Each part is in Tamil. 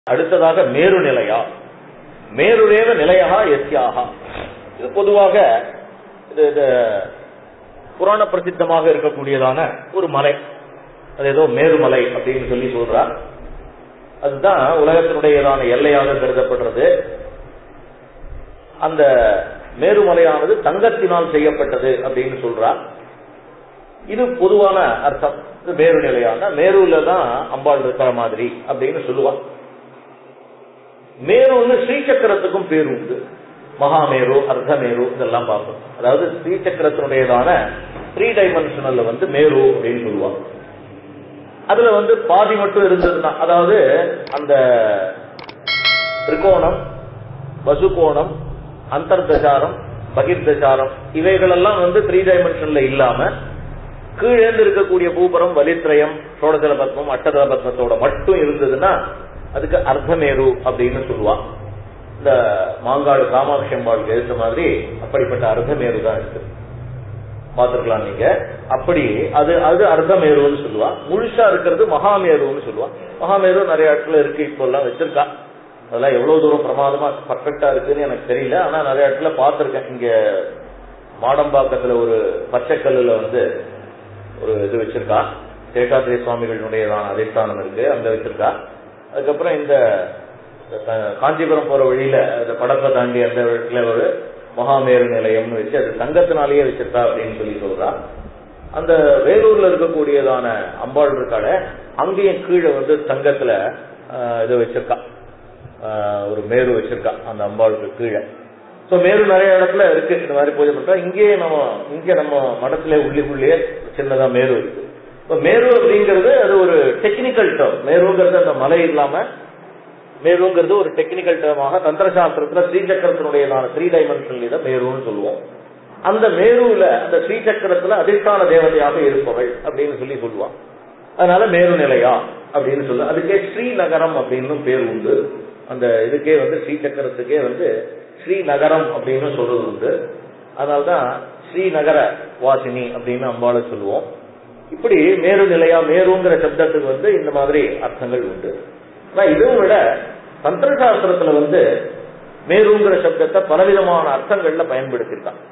அடுத்ததாக மேரு நிலையா மேருரேவ நிலையா எஸ்யாகா இது பொதுவாக இது இது புராண பிரசித்தமாக இருக்கக்கூடியதான ஒரு மலை அது ஏதோ மேருமலை அப்படின்னு சொல்லி சொல்றார் அதுதான் உலகத்தினுடையதான எல்லையாக கருதப்படுறது அந்த மேருமலையானது தங்கத்தினால் செய்யப்பட்டது அப்படின்னு சொல்றார் இது பொதுவான அர்த்தம் இது மேரு நிலையான மேருல தான் அம்பாள் இருக்கிற மாதிரி அப்படின்னு சொல்லுவான் மேருன்னு ஸ்ரீசக்கரத்துக்கும் பேர் உண்டு மகாமேரு அர்த்தமேரு இதெல்லாம் பார்ப்போம் அதாவது ஸ்ரீசக்கரத்தினுடையதான த்ரீ டைமென்ஷனல்ல வந்து மேரு அப்படின்னு சொல்லுவாங்க அதுல வந்து பாதி மட்டும் இருந்ததுன்னா அதாவது அந்த திரிகோணம் வசுகோணம் அந்தர்தசாரம் பகிர்தசாரம் இவைகளெல்லாம் வந்து த்ரீ டைமென்ஷன்ல இல்லாம கீழேந்து இருக்கக்கூடிய பூபரம் வலித்ரயம் சோழதல பத்மம் அட்டதல பத்மத்தோட மட்டும் இருந்ததுன்னா அதுக்கு அர்த்தமேரு அப்படின்னு சொல்லுவான் இந்த மாங்காடு காமாட்சி அம்பாளுக்கு எழுத்த மாதிரி அப்படிப்பட்ட அர்த்தமேரு தான் இருக்கு பார்த்துருக்கலாம் நீங்க அப்படி அது அது அர்த்தமேருன்னு சொல்லுவா முழுசா இருக்கிறது மகாமேருன்னு சொல்லுவா மகாமேரு நிறைய இடத்துல இருக்கு இப்போ எல்லாம் வச்சிருக்கா அதெல்லாம் எவ்வளவு தூரம் பிரமாதமா பர்ஃபெக்டா இருக்குன்னு எனக்கு தெரியல ஆனா நிறைய இடத்துல பார்த்திருக்கேன் இங்க மாடம்பாக்கத்துல ஒரு பச்சைக்கல்லுல வந்து ஒரு இது வச்சிருக்கா சேஷாத்ரி சுவாமிகளுடையதான அதிஷ்டானம் இருக்கு அங்க வச்சிருக்கா அதுக்கப்புறம் இந்த காஞ்சிபுரம் போற வழியில அந்த படப்பை தாண்டி அந்த இடத்துல ஒரு மகாமேரு நிலையம்னு வச்சு அது தங்கத்தினாலேயே வச்சிருக்கா அப்படின்னு சொல்லி சொல்றா அந்த வேலூர்ல இருக்கக்கூடியதான அம்பாள் இருக்கால அங்கேயும் கீழே வந்து தங்கத்துல இது வச்சிருக்கா ஒரு மேரு வச்சிருக்கா அந்த அம்பாளுக்கு கீழே ஸோ மேரு நிறைய இடத்துல இருக்கு இந்த மாதிரி பூஜை பண்றா இங்கேயே நம்ம இங்க நம்ம மடத்துல உள்ளிக்குள்ளேயே சின்னதா மேரு இருக்கு இப்போ மேரு அப்படிங்கிறது அது ஒரு டெக்னிக்கல் டேர்ம் மேருங்கிறது அந்த மலை இல்லாம மேருங்கிறது ஒரு டெக்னிக்கல் டேர்மாக தந்திரசாஸ்திரத்துல ஸ்ரீசக்கரத்தினுடையதான த்ரீ டைமென்ஷன் இதை மேருன்னு சொல்லுவோம் அந்த மேருல அந்த ஸ்ரீசக்கரத்துல அதிஷ்டான தேவதையாக இருப்பவள் அப்படின்னு சொல்லி சொல்லுவான் அதனால மேரு நிலையா அப்படின்னு சொல்லு அதுக்கே ஸ்ரீநகரம் அப்படின்னு பேர் உண்டு அந்த இதுக்கே வந்து ஸ்ரீசக்கரத்துக்கே வந்து ஸ்ரீநகரம் அப்படின்னு சொல்றது உண்டு அதனால்தான் ஸ்ரீநகர வாசினி அப்படின்னு அம்பாளை சொல்லுவோம் இப்படி மேரு நிலையா மேருங்கிற சப்தத்துக்கு வந்து இந்த மாதிரி அர்த்தங்கள் உண்டு ஆனா இதுவும் விட தந்திரசாஸ்திரத்துல வந்து மேருங்கிற சப்தத்தை பலவிதமான அர்த்தங்கள்ல பயன்படுத்திருக்கான்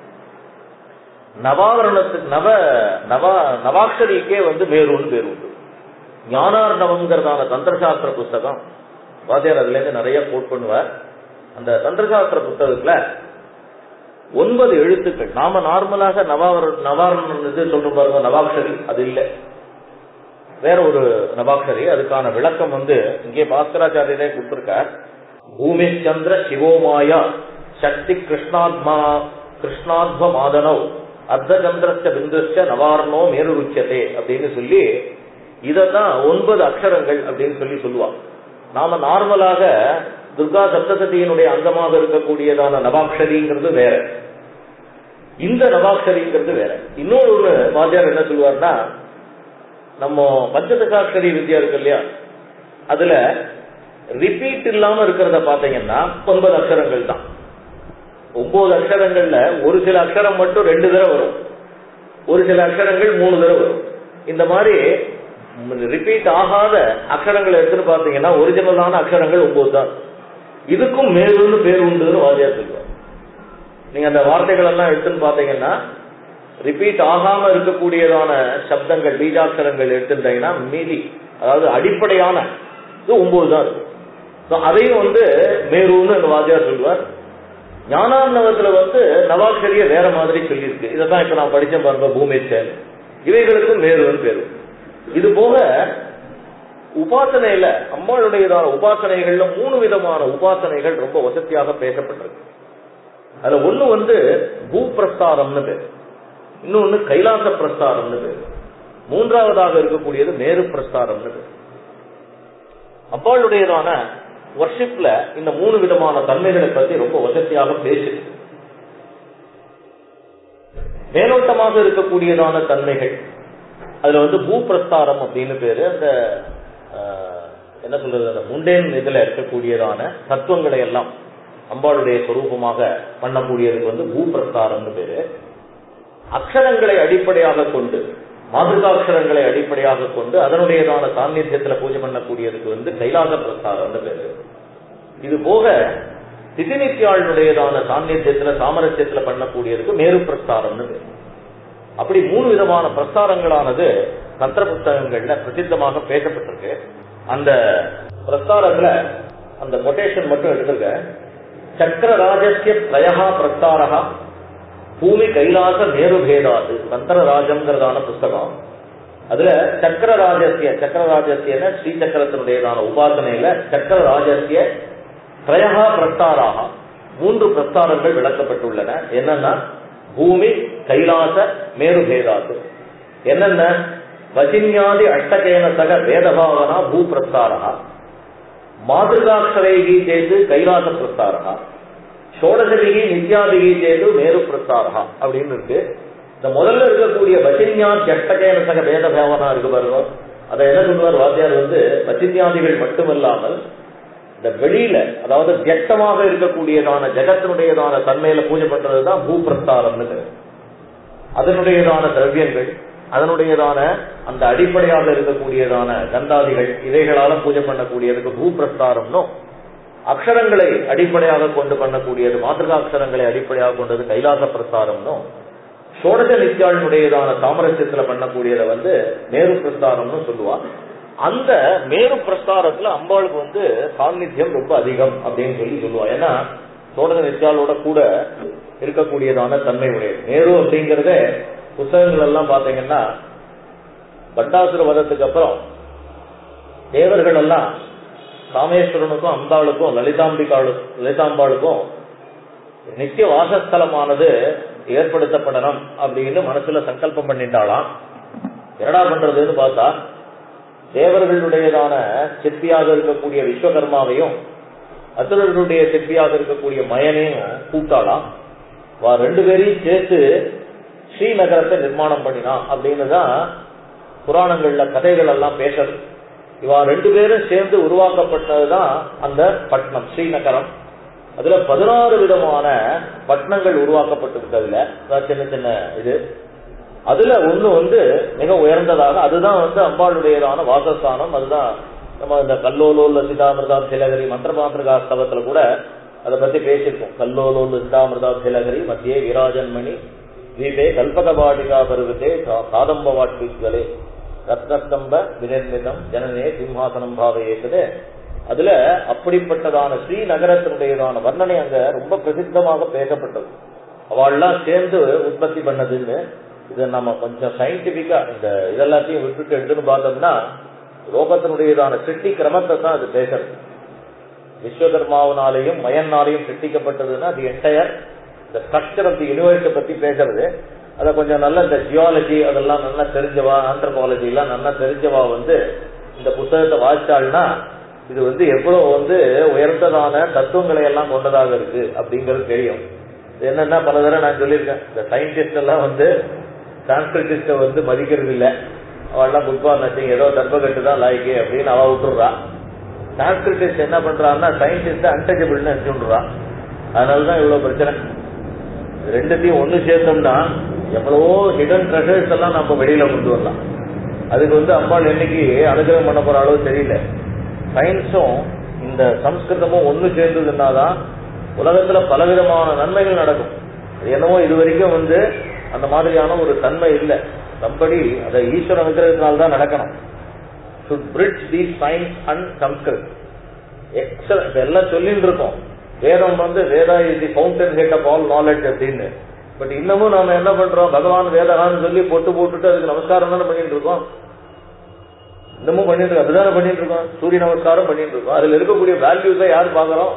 நவாவரணத்துக்கு நவ நவா நவாட்சரிக்கே வந்து மேருன்னு பேர் உண்டு ஞானார்ணவங்கிறதான தந்திரசாஸ்திர புஸ்தகம் வாத்தியார் அதுல இருந்து நிறைய கோட் பண்ணுவார் அந்த தந்திரசாஸ்திர புத்தகத்துல ஒன்பது எழுத்துக்கள் நாம நார்மலாக நவாவர நவாரணம் இது சொல்ற பாருங்க நவாக்ஷரி அது இல்லை வேற ஒரு நவாக்ஷரி அதுக்கான விளக்கம் வந்து இங்கே பாஸ்கராச்சாரியரே கொடுத்திருக்கார் பூமி சந்திர சிவோமாயா சக்தி கிருஷ்ணாத்மா கிருஷ்ணாத்வ மாதனவ் அர்த்தச்சந்திரஸ்ட பிந்துஷ்ட நவாரணோ மேருருச்சதே அப்படின்னு சொல்லி இததான் ஒன்பது அக்ஷரங்கள் அப்படின்னு சொல்லி சொல்லுவாங்க நாம நார்மலாக துர்கா சப்தசதியினுடைய அங்கமாக இருக்கக்கூடியதான நவாக்ஷரிங்கிறது வேற இந்த நவாக்ஷரிங்கிறது வேற இன்னொரு ஒண்ணு வாத்தியார் என்ன சொல்லுவார்னா நம்ம பஞ்சதசாட்சரி வித்யா இருக்கு இல்லையா அதுல ரிப்பீட் இல்லாம இருக்கிறத பாத்தீங்கன்னா ஒன்பது அக்ஷரங்கள் தான் ஒன்பது அக்ஷரங்கள்ல ஒரு சில அக்ஷரம் மட்டும் ரெண்டு தடவை வரும் ஒரு சில அக்ஷரங்கள் மூணு தடவை வரும் இந்த மாதிரி ரிப்பீட் ஆகாத அக்ஷரங்களை எடுத்துன்னு பாத்தீங்கன்னா ஒரிஜினலான அக்ஷரங்கள் ஒன்பது தான் இதுக்கும் மேலுன்னு பேர் உண்டுன்னு வாதியா சொல்லுவார் நீங்க அந்த வார்த்தைகள் எல்லாம் எடுத்துன்னு பாத்தீங்கன்னா ரிப்பீட் ஆகாம இருக்கக்கூடியதான சப்தங்கள் பீஜாட்சரங்கள் எடுத்துட்டீங்கன்னா மீதி அதாவது அடிப்படையான இது ஒன்பது தான் இருக்கு அதையும் வந்து மேருன்னு வாத்தியார் சொல்லுவார் ஞானார்ணவத்துல வந்து நவாட்சரிய வேற மாதிரி சொல்லியிருக்கு இதைதான் இப்ப நான் படிச்சேன் பாருங்க பூமேச்சர் இவைகளுக்கும் மேருன்னு பேரு இது போக உபாசனையில அம்பாளுடையதான உபாசனைகள்ல மூணு விதமான உபாசனைகள் ரொம்ப வசதியாக பேசப்பட்டிருக்கு அதுல ஒண்ணு வந்து பூ பிரஸ்தாரம்னு பேர் இன்னொன்னு கைலாச பிரஸ்தாரம்னு பேர் மூன்றாவதாக இருக்கக்கூடியது மேரு பிரஸ்தாரம்னு பேர் அப்பாளுடையதான வர்ஷிப்ல இந்த மூணு விதமான தன்மைகளை பத்தி ரொம்ப வசதியாக பேசு மேலோட்டமாக இருக்கக்கூடியதான தன்மைகள் அதுல வந்து பூ பிரஸ்தாரம் அப்படின்னு பேரு அந்த என்ன சொல்றது அந்த முண்டேன் இதுல இருக்கக்கூடியதான தத்துவங்களை எல்லாம் அம்பாளுடைய சொரூபமாக பண்ணக்கூடியதுக்கு வந்து பூ பிரஸ்தாரம்னு பேரு அக்ஷரங்களை அடிப்படையாக கொண்டு மாதிருகாட்சரங்களை அடிப்படையாக கொண்டு அதனுடையதான சாநித்தியத்துல பூஜை பண்ணக்கூடியதுக்கு வந்து கைலாச பிரஸ்தாரம்னு பேரு இது போக திதிநித்தியாளுடையதான சாநித்தியத்துல சாமரஸ்யத்துல பண்ணக்கூடியதுக்கு மேரு பிரஸ்தாரம்னு பேரு அப்படி மூணு விதமான பிரஸ்தாரங்களானது தந்திர புத்தகங்கள்ல பிரசித்தமாக பேசப்பட்டிருக்கு அந்த பிரஸ்தாரத்துல அந்த கொட்டேஷன் மட்டும் எடுத்துருக்க சக்கர ராஜஸ்ய பிரயகா பிரஸ்தாரகா பூமி கைலாச மேருபேதாது தந்திரராஜம்ங்கிறதான புஸ்தகம் அதுல சக்கர ராஜஸ்ய சக்கர ராஜஸ்யன ஸ்ரீ சக்கரத்தினுடையதான உபாசனையில சக்கர ராஜஸ்ய திரயகா பிரஸ்தாராக மூன்று பிரஸ்தாரங்கள் விளக்கப்பட்டுள்ளன என்னன்னா பூமி கைலாச மேருபேதாது என்னென்ன வசின்யாதி அஷ்டகேன சக வேதபாவனா பூ பிரஸ்தாரா மாதிருகாட்சரைகி சேது கைலாச பிரஸ்தாரா ஷோடசபிகி நித்யாபிகி சேது மேரு பிரஸ்தாரா அப்படின்னு இருக்கு இந்த முதல்ல இருக்கக்கூடிய வசின்யா ஜட்டகேன சக வேத பாவனா இருக்கு பாருங்க அதை என்ன சொல்லுவார் வாத்தியார் வந்து வசின்யாதிகள் மட்டுமல்லாமல் இந்த வெளியில அதாவது வியக்தமாக இருக்கக்கூடியதான ஜெகத்தினுடையதான தன்மையில பூஜை பண்றதுதான் பூபிரஸ்தாரம்னு பேரு. அதனுடையதான திரவியங்கள் அதனுடையதான அந்த அடிப்படையாக இருக்கக்கூடியதான கந்தாதிகள் இவைகளால பூஜை பண்ணக்கூடியதுக்கு பூபிரஸ்தாரம்னும் அக்ஷரங்களை அடிப்படையாக கொண்டு பண்ணக்கூடியது மாத்திருகாட்சரங்களை அடிப்படையாக கொண்டது கைலாச பிரஸ்தாரம்னும் சோடச நித்யாளுடையதான சாமரஸ்யத்துல பண்ணக்கூடியதை வந்து மேரு பிரஸ்தாரம்னு சொல்லுவார் அந்த மேரு பிரஸ்தாரத்துல அம்பாளுக்கு வந்து சாநித்தியம் ரொம்ப அதிகம் அப்படின்னு சொல்லி சொல்லுவா ஏன்னா சோடச நித்யாலோட கூட இருக்கக்கூடியதான தன்மை உடையது மேரு அப்படிங்கறதே புத்தகங்கள் எல்லாம் பாத்தீங்கன்னா பட்டாசுர வதத்துக்கு அப்புறம் தேவர்கள் எல்லாம் காமேஸ்வரனுக்கும் அம்பாளுக்கும் லலிதாம்பிகாளு லலிதாம்பாளுக்கும் நித்திய வாசஸ்தலமானது ஏற்படுத்தப்படணும் அப்படின்னு மனசுல சங்கல்பம் பண்ணிட்டாளாம் என்னடா பண்றதுன்னு பார்த்தா தேவர்களுடையதான சிற்பியாக இருக்கக்கூடிய விஸ்வகர்மாவையும் அசுரர்களுடைய சிற்பியாக இருக்கக்கூடிய மயனையும் கூப்பிட்டாளாம் வா ரெண்டு பேரையும் சேர்த்து ஸ்ரீநகரத்தை நிர்மாணம் பண்ணினான் அப்படின்னு தான் புராணங்கள்ல கதைகள் எல்லாம் பேசுறது இவா ரெண்டு பேரும் சேர்ந்து உருவாக்கப்பட்டதுதான் அந்த பட்டணம் ஸ்ரீநகரம் அதுல பதினாறு விதமான பட்டணங்கள் உருவாக்கப்பட்டிருக்கிறதுல அதாவது சின்ன சின்ன இது அதுல ஒண்ணு வந்து மிக உயர்ந்ததாக அதுதான் வந்து அம்பாளுடையதான வாசஸ்தானம் அதுதான் நம்ம இந்த கல்லோலோல சிதாமிரதா சிலகரி மந்திர மாந்திரகா ஸ்தவத்துல கூட அதை பத்தி பேசியிருக்கோம் கல்லோலோல சிதாமிரதா சிலகரி மத்தியே விராஜன்மணி தீபே கல்பகபாடிகா பருவத்தே காதம்ப வாட்பிகளே ரத்னஸ்தம்ப வினிர்மிதம் ஜனனே சிம்ஹாசனம் பாவையேக்குது அதுல அப்படிப்பட்டதான ஸ்ரீநகரத்தினுடையதான வர்ணனை அங்க ரொம்ப பிரசித்தமாக பேசப்பட்டது அவள்லாம் சேர்ந்து உற்பத்தி பண்ணதுன்னு இது நம்ம கொஞ்சம் சயின்டிபிக்கா இந்த இதெல்லாத்தையும் விட்டுட்டு எடுத்துன்னு பார்த்தோம்னா லோகத்தினுடையதான சிருஷ்டி கிரமத்தை தான் அது பேசுறது விஸ்வகர்மாவினாலையும் மயன்னாலையும் சிருஷ்டிக்கப்பட்டதுன்னா அது என்டையர் இந்த ஸ்ட்ரக்சர் ஆஃப் தி யூனிவர்ஸை பத்தி பேசுறது அதை கொஞ்சம் நல்ல இந்த ஜியாலஜி அதெல்லாம் நல்லா தெரிஞ்சவா ஆந்த்ரபாலஜி எல்லாம் நல்லா தெரிஞ்சவா வந்து இந்த புத்தகத்தை வாசிச்சாள்னா இது வந்து எவ்வளவு வந்து உயர்ந்ததான தத்துவங்களை எல்லாம் கொண்டதாக இருக்கு அப்படிங்கிறது தெரியும் இது என்னன்னா பல தடவை நான் சொல்லியிருக்கேன் இந்த சயின்டிஸ்ட் எல்லாம் வந்து சான்ஸ்கிரிட்டிஸ்ட வந்து மதிக்கிறது இல்ல அவள்லாம் புட்பா நச்சிங் ஏதோ தர்பகட்டு தான் லாய்க்கு அப்படின்னு அவ விட்டுடுறா சான்ஸ்கிரிட்டிஸ்ட் என்ன பண்றான்னா சயின்டிஸ்ட அன்டச்சபிள்னு நினைச்சுடுறா அதனாலதான் இவ்வளவு பிரச்சனை இது ரெண்டுத்தையும் ஒண்ணு சேர்த்தோம்னா எவ்வளவோ ஹிடன் ட்ரெஷர்ஸ் எல்லாம் நம்ம வெளியில கொண்டு வரலாம் அதுக்கு வந்து அம்பாள் என்னைக்கு அனுகிரகம் பண்ண போற அளவு தெரியல சயின்ஸும் இந்த சம்ஸ்கிருதமும் ஒண்ணு சேர்ந்ததுன்னாதான் உலகத்துல பலவிதமான நன்மைகள் நடக்கும் அது என்னவோ இது வரைக்கும் வந்து அந்த மாதிரியான ஒரு தன்மை இல்லை தம்படி அதை ஈஸ்வர அனுகிரகத்தினால தான் நடக்கணும் should bridge these science and Sanskrit excellent எல்லாம் சொல்லிட்டு இருக்கோம் வேதம் வந்து Veda is the fountainhead of all knowledge அப்படின்னு பட் இன்னமும் நாம என்ன பண்றோம் பகவான் வேதகான்னு சொல்லி பொட்டு போட்டுட்டு அதுக்கு நமஸ்காரம் தானே பண்ணிட்டு இருக்கோம் இன்னமும் பண்ணிட்டு இருக்கோம் அதுதானே பண்ணிட்டு இருக்கோம் சூரிய நமஸ்காரம் பண்ணிட்டு இருக்கோம் அதுல இருக்கக்கூடிய வேல்யூஸை யார் பாக்குறோம்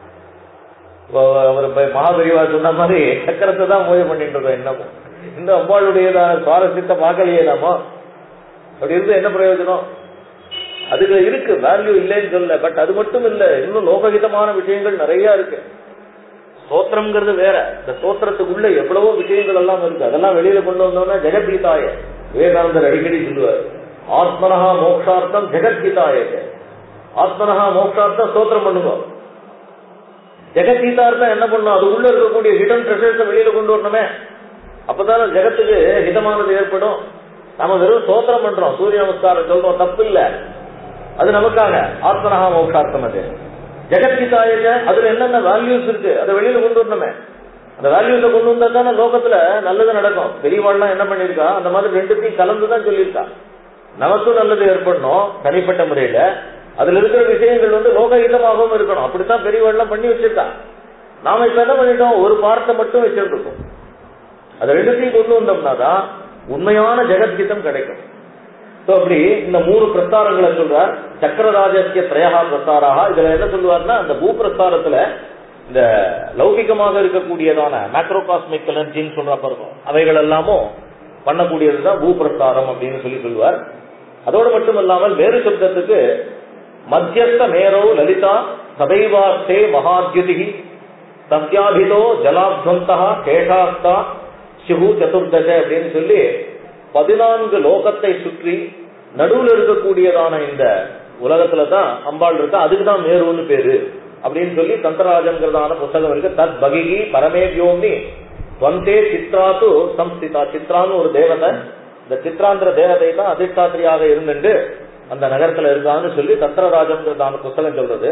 அவர் மகாபெரிவா சொன்ன மாதிரி சக்கரத்தை தான் பூஜை பண்ணிட்டு இருக்கோம் இன்னமும் இந்த அம்பாளுடையதான சுவாரஸ்யத்தை பார்க்கலையே நாம அப்படி இருந்து என்ன பிரயோஜனம் அதுக்கு இருக்கு வேல்யூ இல்லைன்னு சொல்ல பட் அது மட்டும் இல்ல இன்னும் லோககிதமான விஷயங்கள் நிறைய இருக்கு ஸ்தோத்திரம்ங்கிறது வேற இந்த ஸ்தோத்திரத்துக்குள்ள எவ்வளவோ விஷயங்கள் எல்லாம் இருக்கு அதெல்லாம் வெளியில கொண்டு வந்தோம்னா ஜெகத்கீதாய விவேகானந்தர் அடிக்கடி சொல்லுவார் ஆத்மனஹா மோக்ஷார்த்தம் ஜெகத்கீதாய ஆத்மனஹா மோக்ஷார்த்தம் ஸ்தோத்திரம் பண்ணுங்க ஜெகத்கீதார்த்தம் என்ன பண்ணும் அது உள்ள இருக்கக்கூடிய ஹிடன் ட்ரெஷர்ஸ் வெளியில கொண்டு வரணுமே அப்பதானே ஜெகத்துக்கு ஹிதமானது ஏற்படும் நம்ம வெறும் சோத்திரம் பண்றோம் சூரிய நமஸ்காரம் சொல்றோம் தப்பு இல்ல அது நமக்காக ஆத்மனகா மோக்ஷார்த்தம் அது ஜெகத்கிதாய அதுல என்னென்ன வேல்யூஸ் இருக்கு அதை வெளியில கொண்டு வரணுமே அந்த வேல்யூஸ கொண்டு வந்தா தானே லோகத்துல நல்லது நடக்கும் பெரியவாள்லாம் என்ன பண்ணிருக்கா அந்த மாதிரி ரெண்டுத்தையும் கலந்துதான் சொல்லியிருக்கா நமக்கும் நல்லது ஏற்படணும் தனிப்பட்ட முறையில அதுல இருக்கிற விஷயங்கள் வந்து லோகஹிதமாகவும் இருக்கணும் அப்படித்தான் பெரியவாள்லாம் பண்ணி வச்சிருக்கா நாம இப்ப என்ன பண்ணிட்டோம் ஒரு பார்ட்டை மட்டும் வச்சிருக்கோம் அது ரெண்டுத்தையும் கொண்டு வந்தோம்னா தான் உண்மையான ஜெகத்கீதம் கிடைக்கும் So, அப்படி இந்த மூணு பிரஸ்தாரங்களை சொல்றார் சக்கரராஜஸ்ய திரையகா பிரஸ்தாராக இதுல என்ன சொல்லுவார்னா அந்த பூ பிரஸ்தாரத்துல இந்த லௌகிகமாக இருக்கக்கூடியதான மேக்ரோகாஸ்மிக் எனர்ஜின்னு சொல்ற பாருங்க அவைகள் எல்லாமும் பண்ணக்கூடியதுதான் பூ பிரஸ்தாரம் அப்படின்னு சொல்லி சொல்லுவார் அதோடு மட்டும் இல்லாமல் வேறு சப்தத்துக்கு மத்தியஸ்த மேரோ லலிதா சதைவாஸ்தே மகாத்யுதி சத்யாபிதோ ஜலாத்வந்தா கேஷாஸ்தா சிகு சதுர்தச அப்படின்னு சொல்லி பதினான்கு லோகத்தை சுற்றி நடுவுல இருக்கக்கூடியதான இந்த உலகத்துல தான் அம்பாள் இருக்கா அதுக்கு தான் மேருன்னு பேரு அப்படின்னு சொல்லி தந்தராஜங்கிறதான புத்தகம் இருக்கு தத் பகிகி பரமே வியோமி துவந்தே சித்ராத்து சம்ஸ்திதா சித்ரான்னு ஒரு தேவதை இந்த சித்ராந்திர தேவதை தான் அதிஷ்டாத்திரியாக இருந்துட்டு அந்த நகரத்துல இருக்கான்னு சொல்லி தந்திரராஜங்கிறதான புத்தகம் சொல்றது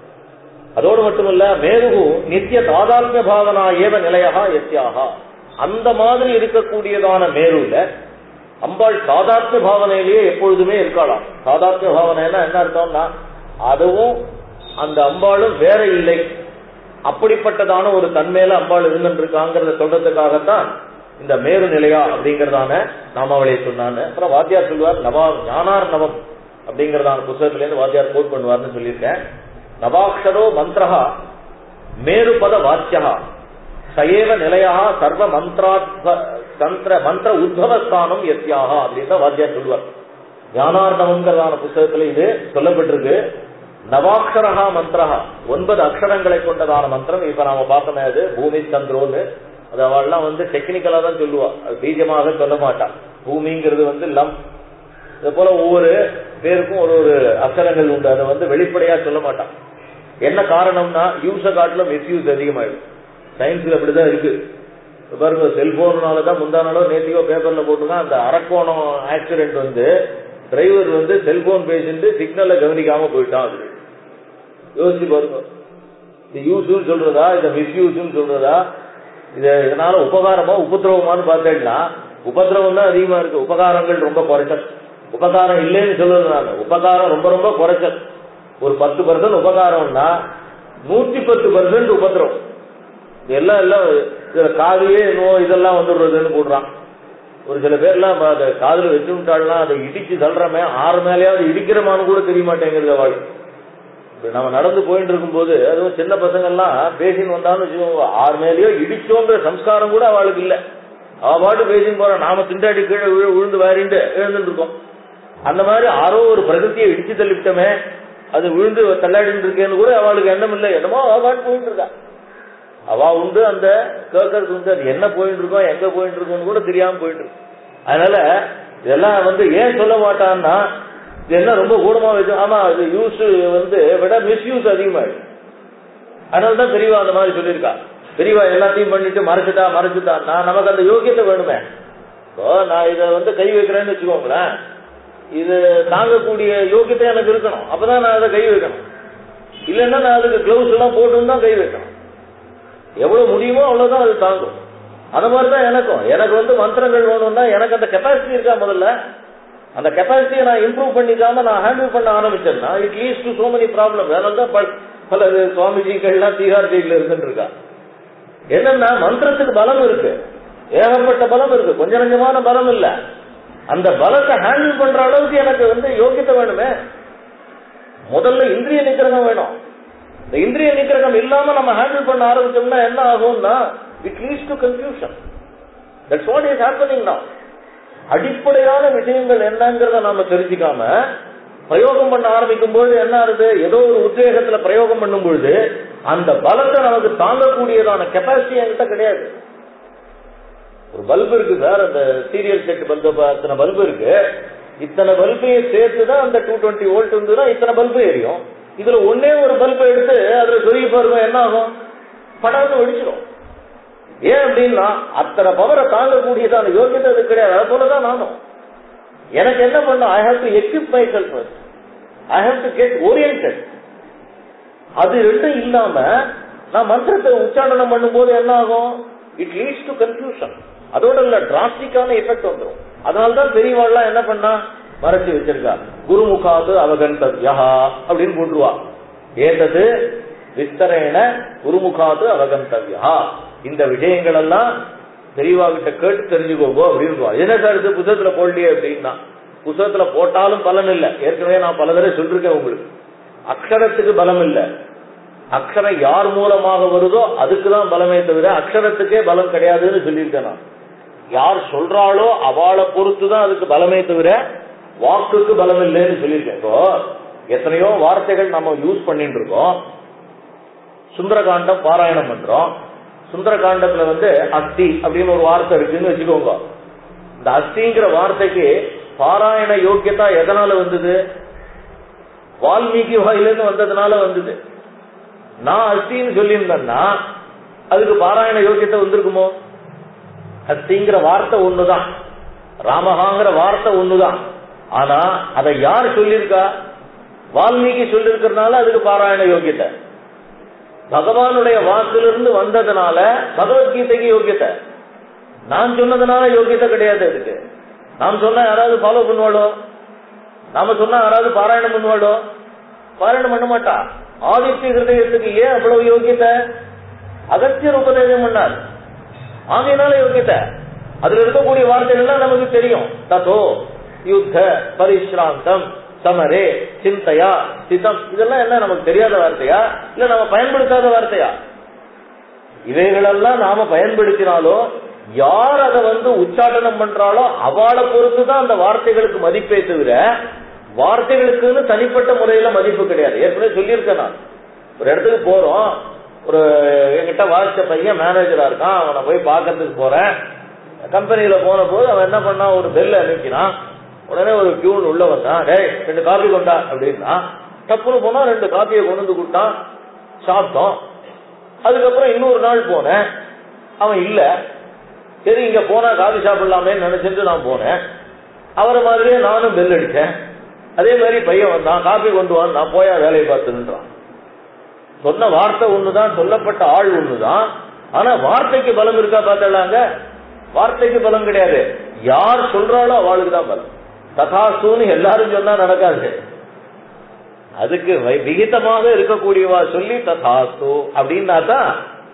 அதோடு மட்டுமல்ல மேருகு நித்திய தாதாத்மிய பாவனா ஏவ நிலையா எத்தியாகா அந்த மாதிரி இருக்கக்கூடியதான மேருல அம்பாள் சாதாத்மிய பாவனையிலேயே எப்பொழுதுமே இருக்காளாம் சாதாத்மிய பாவனைன்னா என்ன அர்த்தம்னா அதுவும் அந்த அம்பாளும் வேற இல்லை அப்படிப்பட்டதான ஒரு தன்மையில அம்பாள் இருந்துட்டு இருக்காங்கிறத சொல்றதுக்காகத்தான் இந்த மேரு நிலையா அப்படிங்கறதான நாமாவளியை சொன்னான்னு அப்புறம் வாத்தியார் சொல்லுவார் நவா ஞானார் நவம் அப்படிங்கறதான புத்தகத்துல இருந்து வாத்தியார் கோட் பண்ணுவார்னு சொல்லியிருக்கேன் நவாக்ஷரோ மந்திரா மேருபத வாச்சியா சயேவ நிலையா சர்வ மந்திராத்வ தந்திர மந்திர உத்பவஸ்தானம் எத்தியாக அப்படின்னு தான் வாத்தியார் சொல்லுவார் ஞானார்ணவங்கிறதான புத்தகத்துல இது சொல்லப்பட்டிருக்கு நவாட்சரஹா மந்திரஹா ஒன்பது அக்ஷரங்களை கொண்டதான மந்திரம் இப்ப நாம பார்த்தோமே அது பூமி சந்திரோன்னு அது அவள்லாம் வந்து டெக்னிக்கலா தான் சொல்லுவா அது பீஜமாக சொல்ல மாட்டா பூமிங்கிறது வந்து லம் இது போல ஒவ்வொரு பேருக்கும் ஒரு ஒரு அக்ஷரங்கள் உண்டு அதை வந்து வெளிப்படையா சொல்ல மாட்டான் என்ன காரணம்னா யூஸ காட்டுல மிஸ்யூஸ் அதிகமாயிடும் சயின்ஸ்ல அப்படிதான் இருக்கு இப்ப பாருங்க செல்போன்னால தான் முந்தா நாளோ நேத்தியோ பேப்பர்ல போட்டுருக்கான் அந்த அரக்கோணம் ஆக்சிடென்ட் வந்து டிரைவர் வந்து செல்போன் பேசிட்டு சிக்னல்ல கவனிக்காம போயிட்டான் அது யோசிச்சு பாருங்க இது யூஸ்னு சொல்றதா இத மிஸ்யூஸ்னு சொல்றதா இது இதனால உபகாரமா உபதிரவமான்னு பார்த்தேன்னா உபதிரவம் தான் அதிகமா இருக்கு உபகாரங்கள் ரொம்ப குறைச்சல் உபகாரம் இல்லைன்னு சொல்றது நான் உபகாரம் ரொம்ப ரொம்ப குறைச்சல் ஒரு பத்து பர்சன்ட் உபகாரம்னா நூத்தி பத்து பர்சன்ட் உபதிரவம் எல்லாம் எல்லாம் இதுல காதுலயே என்னவோ இதெல்லாம் வந்துடுறதுன்னு போடுறான் ஒரு சில பேர்லாம் அதை காதுல வச்சு விட்டாள்லாம் அதை இடிச்சு தள்ளுறமே ஆறு மேலேயாவது இடிக்கிறமான்னு கூட தெரிய மாட்டேங்கிறது அவள் இப்ப நம்ம நடந்து போயிட்டு இருக்கும்போது அதுவும் சின்ன பசங்க எல்லாம் பேசின்னு வந்தான்னு வச்சுக்கோங்க ஆறு மேலேயோ இடிச்சோங்கிற சம்ஸ்காரம் கூட அவளுக்கு இல்ல அவ பாட்டு பேசின்னு போறோம் நாம திண்டாடி கீழே விழு- விழுந்து வாரிண்டு எழுந்துட்டு இருக்கோம் அந்த மாதிரி ஆரோ ஒரு பிரகத்தியை இடிச்சு தள்ளிவிட்டோமே அது விழுந்து தள்ளாடிட்டு இருக்கேன்னு கூட அவளுக்கு எண்ணம் இல்லை என்னமோ அவ பாட்டு போயிட்டு இருக்கா அவ உண்டு அந்த கேட்கறது உண்டு அது என்ன போயிட்டு இருக்கோம் எங்க போயிட்டு இருக்கோம்னு கூட தெரியாம போயிட்டு இருக்கு அதனால இதெல்லாம் வந்து ஏன் சொல்ல மாட்டான்னா இது என்ன ரொம்ப கூடமா வச்சு ஆமா அது யூஸ் வந்து விட மிஸ்யூஸ் அதிகமாயிடும் அதனாலதான் பெரியவா அந்த மாதிரி சொல்லியிருக்கா பெரியவா எல்லாத்தையும் பண்ணிட்டு மறைச்சிட்டா மறைச்சிட்டான்னா நமக்கு அந்த யோகியத்தை வேணுமே இப்போ நான் இதை வந்து கை வைக்கிறேன்னு வச்சுக்கோங்களேன் இது தாங்கக்கூடிய யோகியத்தை எனக்கு இருக்கணும் அப்பதான் நான் அதை கை வைக்கணும் இல்லைன்னா நான் அதுக்கு கிளவுஸ் எல்லாம் போட்டு தான் கை வைக்கணும் எவ்வளவு முடியுமோ அவ்வளவுதான் அது தாங்கும் அந்த மாதிரி தான் எனக்கும் எனக்கு வந்து மந்திரங்கள் வேணும்னா எனக்கு அந்த கெப்பாசிட்டி இருக்கா முதல்ல அந்த கெப்பாசிட்டியை நான் இம்ப்ரூவ் பண்ணிக்காம நான் ஹேண்டில் பண்ண ஆரம்பிச்சேன்னா it leads to so many problem அதனால தான் பல- பல சுவாமிஜிகள்லாம் தீகார் ஜெயில இருந்துட்டு இருக்கா என்னன்னா மந்திரத்துக்கு பலம் இருக்கு ஏகப்பட்ட பலம் இருக்கு கொஞ்ச நஞ்சமான பலம் இல்ல அந்த பலத்தை ஹேண்டில் பண்ற அளவுக்கு எனக்கு வந்து யோகியத்தை வேணுமே முதல்ல இந்திரிய நிக்கிரகம் வேணும் இந்த இந்திரிய நிக்கிரகம் இல்லாம நம்ம ஹேண்டில் பண்ண ஆரம்பிச்சோம்னா என்ன ஆகும்னா it leads to confusion that's what is happening now அடிப்படையான விஷயங்கள் என்னங்கிறத நாம தெரிஞ்சுக்காம பிரயோகம் பண்ண ஆரம்பிக்கும் பொழுது என்ன ஆகுது ஏதோ ஒரு உத்வேகத்துல பிரயோகம் பண்ணும் பொழுது அந்த பலத்தை நமக்கு தாங்கக்கூடியதான கெப்பாசிட்டி என்கிட்ட கிடையாது ஒரு பல்பு இருக்கு சார் அந்த சீரியல் செட் பல்பு அத்தனை பல்பு இருக்கு இத்தனை பல்பையும் சேர்த்து தான் அந்த டூ டுவெண்ட்டி வோல்ட் இருந்ததுன்னா இத்தனை பல்பு எரியும் இதுல ஒன்னே ஒரு பல்பை எடுத்து அதுல சொருகி பாருங்க என்ன ஆகும் படாது வெடிச்சிடும் ஏன் அப்படின்னா அத்தனை பவரை தாங்கக்கூடியதான யோகியதை அது கிடையாது அது போலதான் நானும் எனக்கு என்ன பண்ணும் I have to equip myself I have to get oriented அது ரெண்டும் இல்லாம நான் மந்திரத்தை உச்சாரணம் பண்ணும்போது என்ன ஆகும் இட் லீட்ஸ் டு கன்ஃபியூஷன் அதோட இல்ல டிராஸ்டிக்கான எஃபெக்ட் வந்துடும் அதனால்தான் பெரியவாள்லாம் என்ன பண்ணா மறைச்சு வச்சிருக்கா குருமுகாது அவகந்தவ்யா அப்படின்னு போட்டுருவா ஏதது விஸ்தரேன குருமுகாது அவகந்தவ்யா இந்த விஷயங்கள் எல்லாம் பெரியவா கிட்ட கேட்டு தெரிஞ்சுக்கோங்க அப்படின்னு என்ன சார் இது புத்தகத்துல போடலையே அப்படின்னா புத்தகத்துல போட்டாலும் பலன் இல்ல ஏற்கனவே நான் பல தடவை சொல்லிருக்கேன் உங்களுக்கு அக்ஷரத்துக்கு பலம் இல்ல அக்ஷரம் யார் மூலமாக வருதோ அதுக்குதான் பலமே தவிர அக்ஷரத்துக்கே பலம் கிடையாதுன்னு சொல்லியிருக்கேன் நான் யார் சொல்றாளோ அவளை பொறுத்து தான் அதுக்கு பலமே தவிர வாக்குக்கு பலம் இல்லைன்னு சொல்லியிருக்கேன் இப்போ எத்தனையோ வார்த்தைகள் நம்ம யூஸ் பண்ணிட்டு இருக்கோம் சுந்தரகாண்டம் பாராயணம் பண்றோம் சுந்தரகாண்டத்துல வந்து அஸ்தி அப்படின்னு ஒரு வார்த்தை இருக்குன்னு வச்சுக்கோங்க இந்த அஸ்திங்கிற வார்த்தைக்கு பாராயண யோக்கியதா எதனால வந்தது வால்மீகி வாயிலிருந்து வந்ததுனால வந்தது நான் அஸ்தின்னு சொல்லியிருந்தேன்னா அதுக்கு பாராயண யோக்கியத்தை வந்திருக்குமோ அஸ்திங்கிற வார்த்தை ஒண்ணுதான் ராமகாங்கிற வார்த்தை ஒண்ணுதான் ஆனா அதை யார் சொல்லியிருக்கா வால்மீகி சொல்லியிருக்கிறதுனால அதுக்கு பாராயண யோக்கியத்தை பகவானுடைய வாக்கிலிருந்து வந்ததுனால பகவத்கீதைக்கு யோக்கியத்தை நான் சொன்னதுனால யோக்கியத்தை கிடையாது அதுக்கு நாம் சொன்னா யாராவது ஃபாலோ பண்ணுவாளோ நாம சொன்னா யாராவது பாராயணம் பண்ணுவாளோ பாராயணம் பண்ண மாட்டா ஆதித்ய ஹிருதயத்துக்கு ஏன் அவ்வளவு யோக்கியத்தை அகத்தியர் உபதேசம் பண்ணார் ஆகையினால யோக்கியத்தை அதுல இருக்கக்கூடிய வார்த்தைகள் எல்லாம் நமக்கு தெரியும் ததோ யுத்த பரிசிராந்தம் சமரே சிந்தையா சிதம் இதெல்லாம் என்ன நமக்கு தெரியாத வார்த்தையா இல்ல நம்ம பயன்படுத்தாத வார்த்தையா இவைகளெல்லாம் நாம பயன்படுத்தினாலோ யார் அதை வந்து உச்சாட்டனம் பண்றாளோ அவளை பொறுத்து தான் அந்த வார்த்தைகளுக்கு மதிப்பே தவிர வார்த்தைகளுக்குன்னு தனிப்பட்ட முறையில மதிப்பு கிடையாது ஏற்கனவே சொல்லியிருக்கேன் நான் ஒரு இடத்துக்கு போறோம் ஒரு என்கிட்ட வாசிச்ச பையன் மேனேஜரா இருக்கான் அவனை போய் பார்க்கறதுக்கு போறேன் கம்பெனியில போன போது அவன் என்ன பண்ணா ஒரு பெல் அனுப்பினான் உடனே ஒரு பியூன் உள்ள வந்தான் டேய் ரெண்டு காபி கொண்டா அப்படின்னா டப்புனு போனா ரெண்டு காப்பியை கொண்டு வந்து கொடுத்தான் சாப்பிட்டோம் அதுக்கப்புறம் இன்னொரு நாள் போனேன் அவன் இல்ல சரி இங்க போனா காபி சாப்பிடலாமே நினைச்சிட்டு நான் போனேன் அவரை மாதிரியே நானும் பெல் அடிச்சேன் அதே மாதிரி பையன் வந்தான் காபி கொண்டு வான் நான் போயா வேலையை பார்த்துன்றான் சொன்ன வார்த்தை ஒண்ணுதான் சொல்லப்பட்ட ஆள் ஒண்ணுதான் ஆனா வார்த்தைக்கு பலம் இருக்கா பார்த்தலாங்க வார்த்தைக்கு பலம் கிடையாது யார் சொல்றாளோ அவளுக்கு தான் பலம் ததாசுன்னு எல்லாரும் சொன்னா நடக்காது அதுக்கு வை- விகிதமாக இருக்கக்கூடியவா சொல்லி ததாசு அப்படின்னா தான்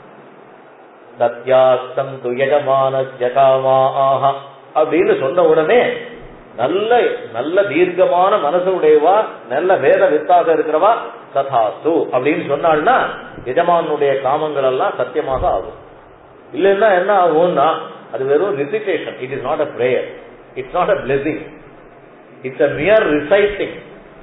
சத்யாஸ்தம் துயஜமான ஜகாமாக அப்படின்னு சொன்ன உடனே நல்ல நல்ல தீர்க்கமான மனசு உடையவா நல்ல வேத வித்தாக இருக்கிறவா ததாசு அப்படின்னு சொன்னாள்னா எஜமானுடைய காமங்கள் எல்லாம் சத்தியமாக ஆகும் இல்லைன்னா என்ன ஆகும்னா அது வெறும் recitation it is not a prayer it's not a blessing it's a mere reciting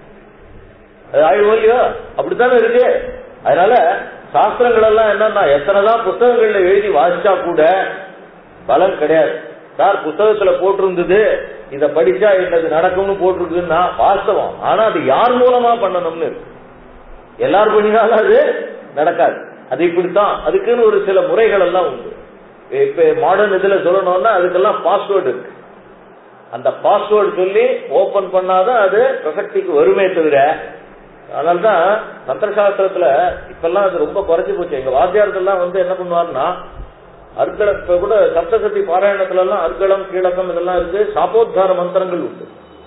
அது ஆயிடுவோம் இல்லையோ அப்படித்தானே இருக்கு அதனால சாஸ்திரங்கள் எல்லாம் என்னன்னா எத்தனைதான் புத்தகங்கள்ல எழுதி வாசிச்சா கூட பலன் கிடையாது சார் புத்தகத்துல போட்டிருந்தது இத படிச்சா என்னது நடக்கும்னு போட்டிருக்குன்னா வாஸ்தவம் ஆனா அது யார் மூலமா பண்ணணும்னு இருக்கு எல்லார் பண்ணினாலும் அது நடக்காது அது இப்படித்தான் அதுக்குன்னு ஒரு சில முறைகள் எல்லாம் உண்டு இப்ப மாடர்ன் இதுல சொல்லணும்னா அதுக்கெல்லாம் பாஸ்வேர்டு இருக்கு அந்த பாஸ்வேர்டு சொல்லி ஓபன் பண்ணாதான் அது பிரசக்திக்கு வருமே தவிர அதனால்தான் மந்திரசாஸ்திரத்துல இப்பெல்லாம் அது ரொம்ப குறைஞ்சு போச்சு எங்க வாத்தியாரத்தெல்லாம் வந்து என்ன பண்ணுவாருன்னா அர்க்களம் இப்ப கூட சப்தசதி பாராயணத்துல எல்லாம் அர்க்களம் கீழக்கம் இதெல்லாம் இருக்கு சாப்போத்தார மந்திரங்கள் உண்டு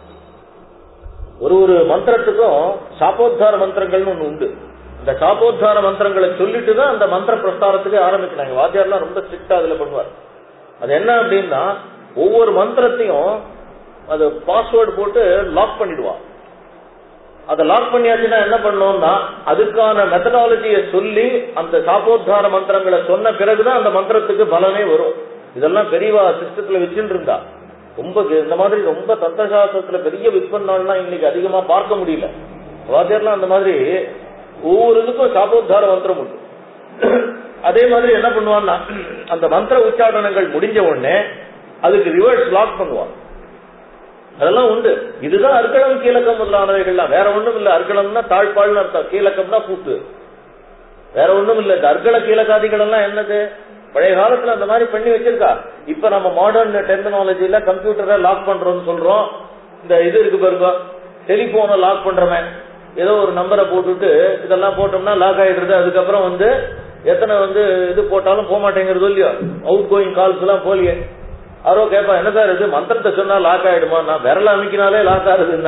ஒரு ஒரு மந்திரத்துக்கும் சாப்போத்தார மந்திரங்கள்னு ஒண்ணு உண்டு இந்த சாப்போத்தார மந்திரங்களை சொல்லிட்டு தான் அந்த மந்திர பிரஸ்தாரத்துக்கு ஆரம்பிக்கிறாங்க வாத்தியார்லாம் ரொம்ப ஸ்ட்ரிக்டா அதுல பண்ணுவார் அது என்ன அப்படின்னா ஒவ்வொரு மந்திரத்தையும் அது பாஸ்வேர்டு போட்டு லாக் பண்ணிடுவா அதை லாக் பண்ணியாச்சுன்னா என்ன பண்ணோம்னா அதுக்கான மெத்தடாலஜியை சொல்லி அந்த சாப்போத்தார மந்திரங்களை சொன்ன பிறகுதான் அந்த மந்திரத்துக்கு பலனே வரும் இதெல்லாம் பெரியவா சிஸ்டத்துல வச்சுட்டு இருந்தா ரொம்ப கே- இந்த மாதிரி ரொம்ப தந்திரசாஸ்திரத்துல பெரிய விற்பனாலாம் இன்னைக்கு அதிகமா பார்க்க முடியல வாத்தியார்லாம் அந்த மாதிரி ஒவ்வொரு இதுக்கும் சாப்போத்தார மந்திரம் உண்டு அதே மாதிரி என்ன பண்ணுவான்னா அந்த மந்திர உச்சாரணங்கள் முடிஞ்ச உடனே அதுக்கு ரிவர்ஸ் லாக் பண்ணுவான் அதெல்லாம் உண்டு இதுதான் அர்க்கலம் கீழக்கம் முதலானவைகள்லாம் வேற ஒண்ணும் இல்ல அர்க்கலம்னா தாழ்பாள்னு அர்த்தம் கீழக்கம்னா பூத்து வேற ஒண்ணும் இல்ல இந்த அர்க்கல கீழக்காதிகள் எல்லாம் என்னது பழைய காலத்துல அந்த மாதிரி பண்ணி வச்சிருக்கா இப்ப நம்ம மாடர்ன் டெக்னாலஜில கம்ப்யூட்டரை லாக் பண்றோம்னு சொல்றோம் இந்த இது இருக்கு பாருங்க டெலிபோனை லாக் பண்றமே ஏதோ ஒரு நம்பரை போட்டுட்டு இதெல்லாம் போட்டோம்னா லாக் ஆயிடுறது அதுக்கப்புறம் வந்து எத்தனை வந்து இது போட்டாலும் போக மாட்டேங்கிறது இல்லையோ அவுட் கோயிங் கால்ஸ் எல்லாம் போலியே யாரோ கேட்பா என்ன சார் இது மந்திரத்தை சொன்னா லாக் ஆயிடுமா நான் விரல அமைக்கினாலே லாக் ஆகுதுன்னா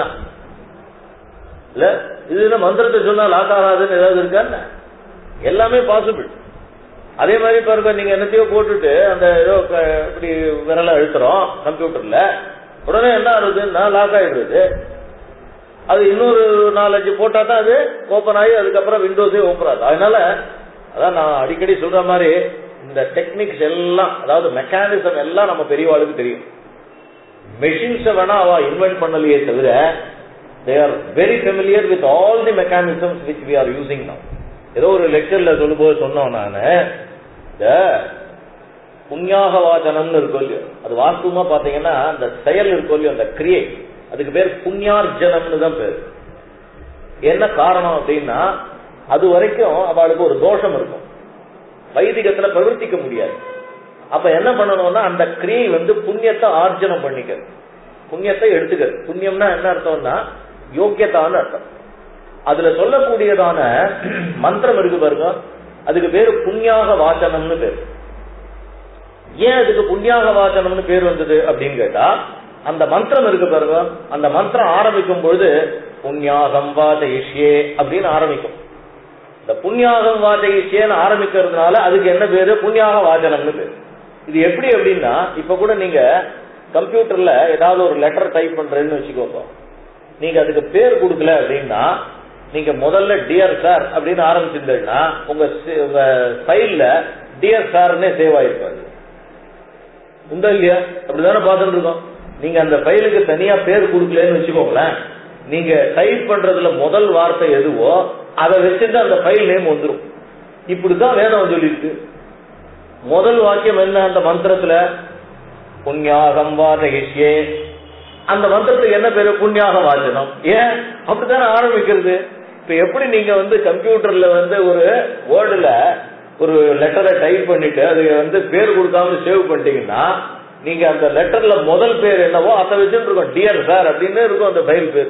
இல்ல இது என்ன மந்திரத்தை சொன்னா லாக் ஆகாதுன்னு ஏதாவது இருக்கா என்ன? எல்லாமே பாசிபிள் அதே மாதிரி பாருங்க நீங்க என்னத்தையோ போட்டுட்டு அந்த ஏதோ க- இப்படி விரல அழுத்துறோம் கம்ப்யூட்டர்ல உடனே என்ன ஆகுதுன்னா லாக் ஆயிடுறது அது இன்னொரு நாலஞ்சு போட்டா தான் அது ஓபன் ஆகி அதுக்கப்புறம் விண்டோஸே ஓப்பன் ஆகுது அதனால அதான் நான் அடிக்கடி சொல்ற மாதிரி இந்த டெக்னிக்ஸ் எல்லாம் அதாவது மெக்கானிசம் எல்லாம் நம்ம பெரியவாளுக்கு தெரியும் மெஷின்ஸை வேணா அவ இன்வென்ட் பண்ணலையே தவிர they are very familiar with all the mechanisms which we are using now ஏதோ ஒரு லெக்சர்ல சொல்லும்போது சொன்னோம் நான் இந்த புண்ணியாக வாசனம்னு இருக்கும் இல்லையோ அது வாஸ்தவமா பாத்தீங்கன்னா அந்த செயல் இருக்கும் இல்லையோ அந்த கிரியை அதுக்கு பேர் புண்ணியார்ஜனம்னு தான் பேர் என்ன காரணம் அப்படின்னா அது வரைக்கும் அவளுக்கு ஒரு தோஷம் இருக்கும் வைதிகத்துல பிரவர்த்திக்க முடியாது அப்ப என்ன பண்ணணும்னா அந்த கிரியை வந்து புண்ணியத்தை ஆர்ஜனம் பண்ணிக்கிறது புண்ணியத்தை எடுத்துக்கிறது புண்ணியம்னா என்ன அர்த்தம்னா யோக்கியத்தான்னு அர்த்தம் அதுல சொல்லக்கூடியதான மந்திரம் இருக்கு பாருங்க அதுக்கு பேரு புண்ணியாக வாசனம்னு பேரு ஏன் அதுக்கு புண்ணியாக வாசனம்னு பேர் வந்தது அப்படின்னு கேட்டா அந்த மந்திரம் இருக்கு பாருங்க அந்த மந்திரம் ஆரம்பிக்கும் பொழுது புண்ணியாகம் வாஜயிஷ்யே அப்படின்னு ஆரம்பிக்கும் இந்த புண்ணியாகம் வாஜயிஷ்யேன்னு ஆரம்பிக்கிறதுனால அதுக்கு என்ன பேரு புண்ணியாக வாசனம்னு பேரு இது எப்படி அப்படின்னா இப்ப கூட நீங்க கம்ப்யூட்டர்ல ஏதாவது ஒரு லெட்டர் டைப் பண்றேன்னு வச்சுக்கோங்க நீங்க அதுக்கு பேர் கொடுக்கல அப்படின்னா நீங்க முதல்ல டியர் சார் அப்படின்னு ஆரம்பிச்சிருந்தீங்கன்னா உங்க சி- உங்க ஃபைல்ல டியர் சார்னே சேவ் ஆயிருப்பாரு உண்டா இல்லையா அப்படிதானே பார்த்துட்டு இருக்கோம் நீங்க அந்த ஃபைலுக்கு தனியா பேர் கொடுக்கலன்னு வச்சுக்கோங்களேன் நீங்க டைப் பண்றதுல முதல் வார்த்தை எதுவோ அதை வச்சுட்டு அந்த ஃபைல் நேம் வந்துரும் இப்படிதான் வேதம் சொல்லியிருக்கு முதல் வாக்கியம் என்ன அந்த மந்திரத்துல புண்ணியாகம் வாதகிஷ்யே அந்த மந்திரத்துக்கு என்ன பேரு புண்ணியாக வாசனம் ஏன் அப்படித்தானே ஆரம்பிக்கிறது இப்ப எப்படி நீங்க வந்து கம்ப்யூட்டர்ல வந்து ஒரு வேர்டுல ஒரு லெட்டரை டைப் பண்ணிட்டு அது வந்து பேர் கொடுக்காம சேவ் பண்ணிட்டீங்கன்னா நீங்க அந்த லெட்டர்ல முதல் பேர் என்னவோ அதை வச்சுட்டு இருக்கோம் டியர் சார் அப்படின்னு இருக்கும் அந்த ஃபைல் பேர்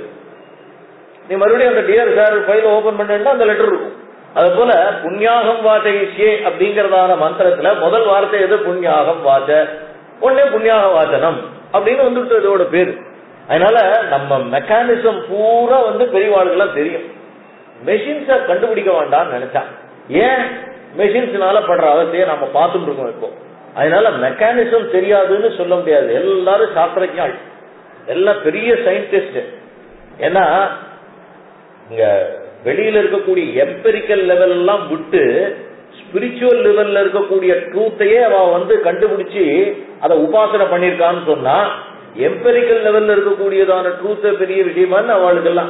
நீ மறுபடியும் அந்த டியர் சார் ஃபைல் ஓபன் பண்ணா அந்த லெட்டர் இருக்கும் அது போல புண்ணியாகம் வாச்சயிஷ்யே அப்படிங்கறதான மந்திரத்துல முதல் வார்த்தை எது புண்ணியாகம் வாச்ச உடனே புண்ணியாக வாச்சனம் அப்படின்னு வந்துட்டு இதோட பேரு அதனால நம்ம மெக்கானிசம் பூரா வந்து பெரியவாளுக்கெல்லாம் தெரியும் மெஷின்ஸ கண்டுபிடிக்க வேண்டாம்னு நினைச்சான் ஏன் மெஷின்ஸ்னால படுற அவசியம் நம்ம பார்த்துட்டு இருக்கோம் இப்போ அதனால மெக்கானிசம் தெரியாதுன்னு சொல்ல முடியாது எல்லாரும் சாஸ்திரஜாள் எல்லாம் பெரிய சயின்டிஸ்ட் ஏன்னா இங்க வெளியில இருக்கக்கூடிய எம்பெரிக்கல் லெவல் எல்லாம் விட்டு ஸ்பிரிச்சுவல் லெவல்ல இருக்கக்கூடிய ட்ரூத்தையே அவ வந்து கண்டுபிடிச்சு அதை உபாசனை பண்ணிருக்கான்னு சொன்னா எம்பெரிக்கல் லெவல்ல இருக்கக்கூடியதான ட்ரூத் பெரிய விஷயமான்னு அவளுக்கெல்லாம்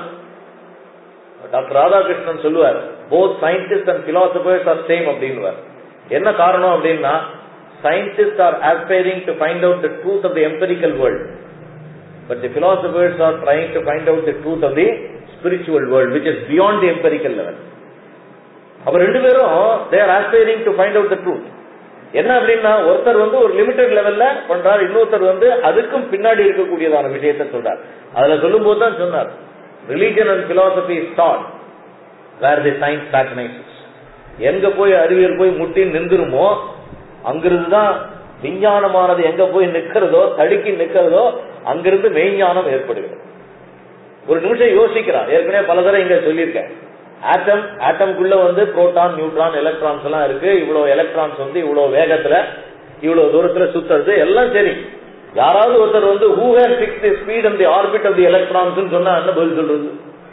டாக்டர் ராதாகிருஷ்ணன் சொல்லுவார் both scientist and philosophers are same அப்படின்னுவார் என்ன காரணம் அப்படின்னா scientist are aspiring to find out the truth of the empirical world but the philosophers are trying to find out the truth of the spiritual world which is beyond the empirical level அப்ப ரெண்டு பேரும் they are aspiring to find out the truth என்ன அப்படின்னா ஒருத்தர் வந்து ஒரு லிமிடெட் லெவல்ல பண்றார் இன்னொருத்தர் வந்து அதுக்கும் பின்னாடி இருக்கக்கூடியதான விஷயத்தை சொல்றார் அதுல சொல்லும் போது தான் சொன்னார் religion and philosophy is thought where the science stagnises எங்க போய் அறிவியல் போய் முட்டி நின்றுருமோ அங்கிருந்து தான் விஞ்ஞானமானது எங்க போய் நிக்கிறதோ தடுக்கி நிக்கிறதோ அங்கிருந்து மெய்ஞானம் ஏற்படுகிறது ஒரு நிமிஷம் யோசிக்கிறான் ஏற்கனவே பல தடவை இங்க சொல்லியிருக்கேன் ஆட்டம் ஆட்டம்குள்ள வந்து புரோட்டான் நியூட்ரான் எலக்ட்ரான்ஸ் எல்லாம் இருக்கு இவ்வளவு எலக்ட்ரான்ஸ் வந்து இவ்வளவு வேகத்துல இவ்வளவு தூரத்துல சுத்துறது எல்லாம் சரி யாராவது ஒருத்தர் வந்து who has fix the speed and the orbit of the electrons சொன்னா என்ன பதில் சொல்றது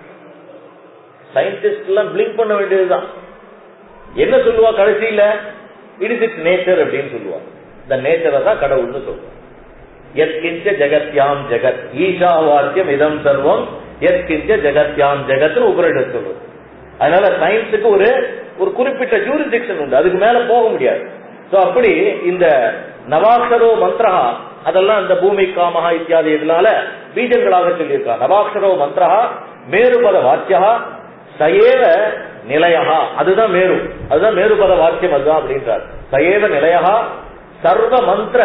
சயின்டிஸ்ட் எல்லாம் பிளிங்க் பண்ண வேண்டியதுதான் என்ன சொல்லுவா கடைசியில இட் இஸ் இட்ஸ் நேச்சர் அப்படின்னு சொல்லுவா இந்த நேச்சரை தான் கடவுள்னு சொல்லுவா எத்கிஞ்ச ஜெகத்யாம் ஜெகத் ஈஷா வாக்கியம் இதம் சர்வம் எத்கிஞ்ச ஜெகத்யாம் ஜெகத்னு உபரிடம் சொல்றது அதனால சயின்ஸுக்கு ஒரு ஒரு குறிப்பிட்ட ஜூரிடிக்ஷன் உண்டு அதுக்கு மேல போக முடியாது சோ அப்படி இந்த நவாக்ஷரோ மந்திரஹா அதெல்லாம் இந்த பூமி காமஹா இத்தியாதி இதனால பீஜங்களாக சொல்லியிருக்கா நவாக்ஷரோ மந்திரஹா மேருபத வாக்கியா சயேவ நிலையஹா அதுதான் மேரு அதுதான் மேருபத வாக்கியம் அதுதான் அப்படின்றார் சயேவ நிலையஹா சர்வ மந்திர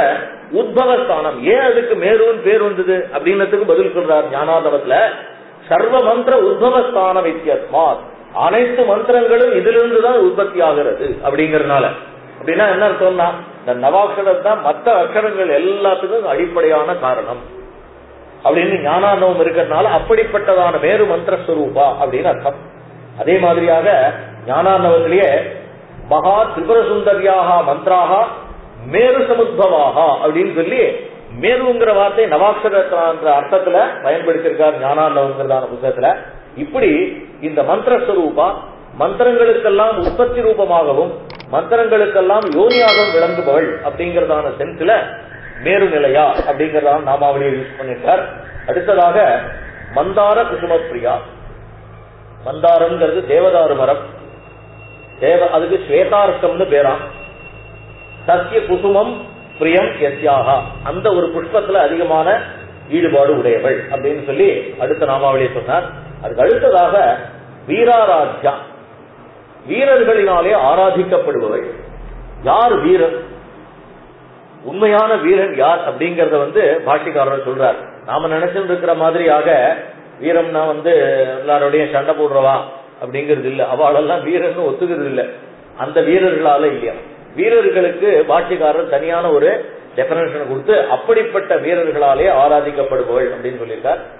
உத்பவஸ்தானம் ஏன் அதுக்கு மேருன்னு பேர் வந்தது அப்படின்னதுக்கு பதில் சொல்றார் ஞானாதவத்துல சர்வ மந்திர உத்பவஸ்தானம் வித்தியஸ்மாத் அனைத்து மந்திரங்களும் இதிலிருந்து தான் உற்பத்தி ஆகிறது அப்படிங்கறதுனால அப்படின்னா என்ன அர்த்தம்னா இந்த நவாட்சரம் தான் மற்ற அக்ஷரங்கள் எல்லாத்துக்கும் அடிப்படையான காரணம் அப்படின்னு ஞானானவம் இருக்கிறதுனால அப்படிப்பட்டதான மேரு மந்திர ஸ்வரூபா அப்படின்னு அர்த்தம் அதே மாதிரியாக ஞானானவத்திலேயே மகா திரிபுர சுந்தரியாக மந்திராக மேரு சமுத்பவாக அப்படின்னு சொல்லி மேருங்கிற வார்த்தை நவாட்சரன்ற அர்த்தத்துல பயன்படுத்தியிருக்கார் ஞானானவங்கிறதான புத்தகத்துல இப்படி இந்த மந்திர ஸ்வரூபா மந்திரங்களுக்கெல்லாம் உற்பத்தி ரூபமாகவும் மந்திரங்களுக்கெல்லாம் யோனியாகவும் விளங்குபவள் அப்படிங்கறதான சென்ஸ்ல மேரு நிலையா அப்படிங்கறதான நாமாவளியை யூஸ் பண்ணிட்டார் அடுத்ததாக மந்தார குசுமப்பிரியா மந்தாரம்ங்கிறது தேவதாரு மரம் தேவ அதுக்கு ஸ்வேதார்க்கம்னு பேராம் சத்திய குசுமம் பிரியம் எஸ்யாகா அந்த ஒரு புஷ்பத்துல அதிகமான ஈடுபாடு உடையவள் அப்படின்னு சொல்லி அடுத்த நாமாவளியை சொன்னார் அதுக்கு அடுத்ததாக வீராராஜ்யா வீரர்களினாலே ஆராதிக்கப்படுபவள் யார் வீரன் உண்மையான வீரன் யார் அப்படிங்கறத வந்து பாஷிக்காரர் சொல்றார் நாம நினைச்சுட்டு இருக்கிற மாதிரியாக வீரம்னா வந்து எல்லாரோடையும் சண்டை போடுறவா அப்படிங்கிறது இல்ல அவளெல்லாம் வீரன் ஒத்துக்கிறது இல்ல அந்த வீரர்களால இல்லையா வீரர்களுக்கு பாஷிக்காரர் தனியான ஒரு டெபனேஷன் கொடுத்து அப்படிப்பட்ட வீரர்களாலே ஆராதிக்கப்படுபவள் அப்படின்னு சொல்லியிருக்கார்